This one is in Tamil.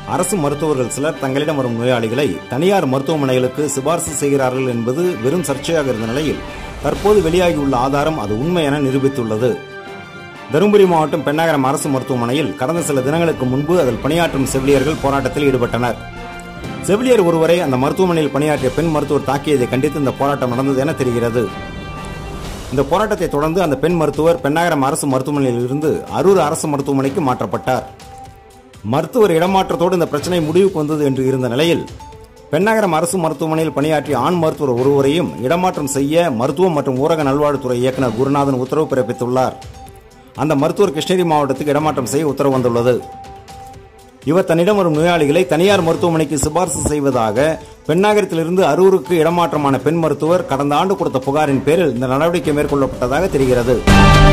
அரசு மருத்துவர்கள் சிலர் தங்களிடம் வரும் நோயாளிகளை தனியார் மருத்துவமனைகளுக்கு சிபார்சு செய்கிறார்கள் என்பது வெறும் சர்ச்சையாக இருந்த நிலையில் தற்போது வெளியாகியுள்ள ஆதாரம் அது உண்மை என நிரூபித்துள்ளது தருமபுரி மாவட்டம் பெண்ணாகரம் அரசு மருத்துவமனையில் கடந்த சில தினங்களுக்கு முன்பு அதில் பணியாற்றும் செவிலியர்கள் போராட்டத்தில் ஈடுபட்டனர் செவிலியர் ஒருவரை அந்த மருத்துவமனையில் பணியாற்றிய பெண் மருத்துவர் தாக்கியதை கண்டித்து இந்த போராட்டம் நடந்தது என தெரிகிறது இந்த போராட்டத்தை தொடர்ந்து அந்த பெண் மருத்துவர் பெண்ணாகரம் அரசு மருத்துவமனையில் இருந்து அரூர் அரசு மருத்துவமனைக்கு மாற்றப்பட்டார் மருத்துவர் இடமாற்றத்தோடு இந்த பிரச்சனை முடிவுக்கு வந்தது என்று இருந்த நிலையில் பெண்ணாகரம் அரசு மருத்துவமனையில் பணியாற்றிய ஆண் மருத்துவர் ஒருவரையும் இடமாற்றம் செய்ய மருத்துவம் மற்றும் ஊரக நல்வாழ்வுத்துறை இயக்குநர் குருநாதன் உத்தரவு பிறப்பித்துள்ளார் அந்த மருத்துவர் கிருஷ்ணகிரி மாவட்டத்துக்கு இடமாற்றம் செய்ய உத்தரவு வந்துள்ளது இவர் தன்னிடம் வரும் நோயாளிகளை தனியார் மருத்துவமனைக்கு சிபார்சு செய்வதாக பெண்ணாகரத்திலிருந்து அரூருக்கு இடமாற்றமான பெண் மருத்துவர் கடந்த ஆண்டு கொடுத்த புகாரின் பேரில் இந்த நடவடிக்கை மேற்கொள்ளப்பட்டதாக தெரிகிறது